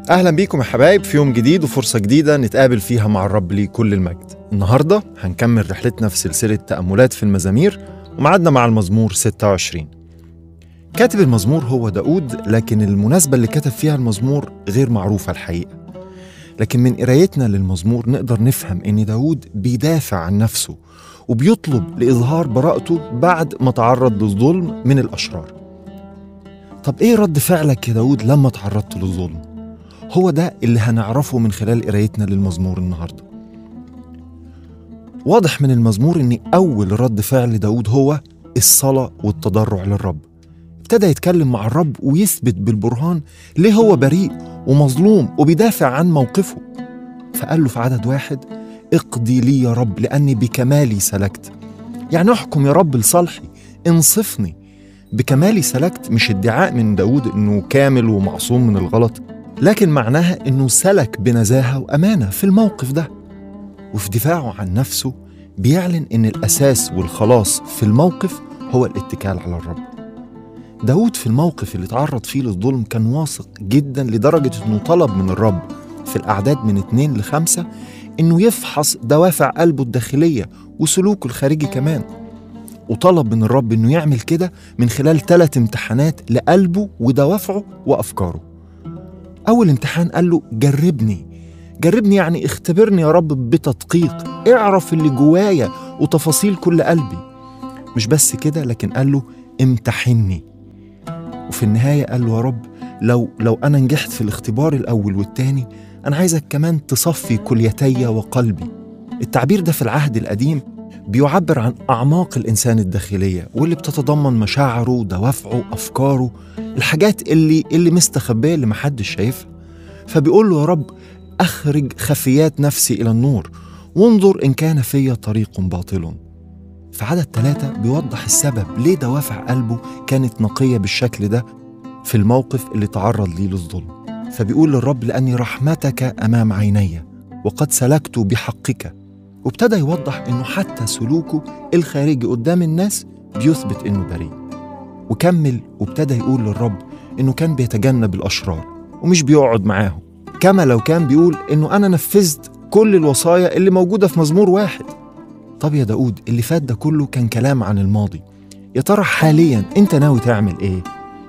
أهلا بيكم يا حبايب في يوم جديد وفرصة جديدة نتقابل فيها مع الرب ليه كل المجد النهاردة هنكمل رحلتنا في سلسلة تأملات في المزامير ومعادنا مع المزمور 26 كاتب المزمور هو داود لكن المناسبة اللي كتب فيها المزمور غير معروفة الحقيقة لكن من قرايتنا للمزمور نقدر نفهم إن داود بيدافع عن نفسه وبيطلب لإظهار براءته بعد ما تعرض للظلم من الأشرار طب إيه رد فعلك يا داود لما تعرضت للظلم؟ هو ده اللي هنعرفه من خلال قرايتنا للمزمور النهارده. واضح من المزمور ان اول رد فعل داود هو الصلاه والتضرع للرب. ابتدى يتكلم مع الرب ويثبت بالبرهان ليه هو بريء ومظلوم وبيدافع عن موقفه. فقال له في عدد واحد: اقضي لي يا رب لاني بكمالي سلكت. يعني احكم يا رب لصالحي، انصفني. بكمالي سلكت مش ادعاء من داود انه كامل ومعصوم من الغلط لكن معناها انه سلك بنزاهه وامانه في الموقف ده وفي دفاعه عن نفسه بيعلن ان الاساس والخلاص في الموقف هو الاتكال على الرب داود في الموقف اللي تعرض فيه للظلم كان واثق جدا لدرجة انه طلب من الرب في الأعداد من اتنين لخمسة انه يفحص دوافع قلبه الداخلية وسلوكه الخارجي كمان وطلب من الرب انه يعمل كده من خلال ثلاث امتحانات لقلبه ودوافعه وأفكاره أول امتحان قال له جربني جربني يعني اختبرني يا رب بتدقيق اعرف اللي جوايا وتفاصيل كل قلبي مش بس كده لكن قال له امتحني وفي النهاية قال له يا رب لو لو أنا نجحت في الاختبار الأول والتاني أنا عايزك كمان تصفي كليتي وقلبي التعبير ده في العهد القديم بيعبر عن أعماق الإنسان الداخلية واللي بتتضمن مشاعره دوافعه أفكاره الحاجات اللي اللي مستخبية اللي محدش شايفها فبيقول له يا رب أخرج خفيات نفسي إلى النور وانظر إن كان في طريق باطل في عدد ثلاثة بيوضح السبب ليه دوافع قلبه كانت نقية بالشكل ده في الموقف اللي تعرض ليه للظلم فبيقول للرب لأني رحمتك أمام عيني وقد سلكت بحقك وابتدى يوضح انه حتى سلوكه الخارجي قدام الناس بيثبت انه بريء وكمل وابتدى يقول للرب انه كان بيتجنب الاشرار ومش بيقعد معاهم كما لو كان بيقول انه انا نفذت كل الوصايا اللي موجوده في مزمور واحد طب يا داود اللي فات ده كله كان كلام عن الماضي يا ترى حاليا انت ناوي تعمل ايه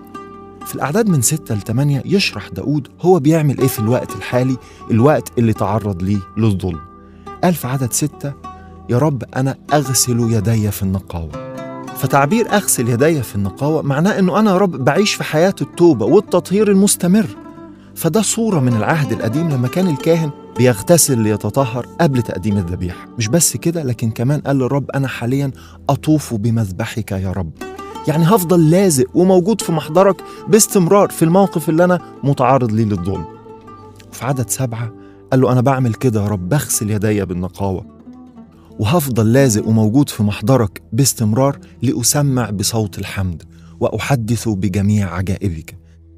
في الأعداد من ستة لثمانية يشرح داود هو بيعمل إيه في الوقت الحالي الوقت اللي تعرض ليه للظلم قال في عدد ستة يا رب أنا أغسل يدي في النقاوة فتعبير أغسل يدي في النقاوة معناه أنه أنا يا رب بعيش في حياة التوبة والتطهير المستمر فده صورة من العهد القديم لما كان الكاهن بيغتسل ليتطهر قبل تقديم الذبيحة مش بس كده لكن كمان قال للرب أنا حاليا أطوف بمذبحك يا رب يعني هفضل لازق وموجود في محضرك باستمرار في الموقف اللي أنا متعرض ليه للظلم وفي عدد سبعة قال له أنا بعمل كده يا رب بغسل يدي بالنقاوة وهفضل لازق وموجود في محضرك باستمرار لأسمع بصوت الحمد وأحدث بجميع عجائبك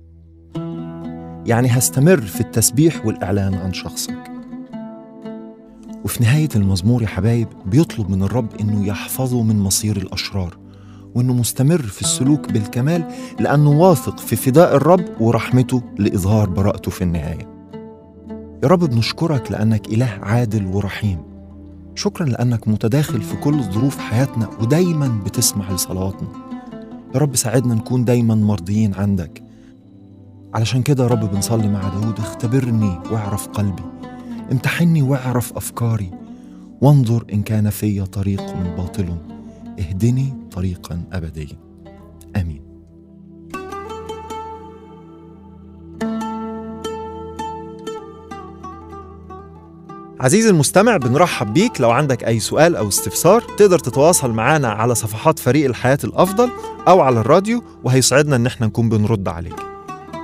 يعني هستمر في التسبيح والإعلان عن شخصك وفي نهاية المزمور يا حبايب بيطلب من الرب إنه يحفظه من مصير الأشرار وإنه مستمر في السلوك بالكمال لأنه واثق في فداء الرب ورحمته لإظهار براءته في النهاية يا رب بنشكرك لأنك إله عادل ورحيم شكرا لأنك متداخل في كل ظروف حياتنا ودايما بتسمع لصلواتنا يا رب ساعدنا نكون دايما مرضيين عندك علشان كده يا رب بنصلي مع داود اختبرني واعرف قلبي امتحني واعرف أفكاري وانظر إن كان في طريق باطل اهدني طريقا أبديا آمين عزيزي المستمع بنرحب بيك لو عندك أي سؤال أو استفسار تقدر تتواصل معنا على صفحات فريق الحياة الأفضل أو على الراديو وهيسعدنا إن احنا نكون بنرد عليك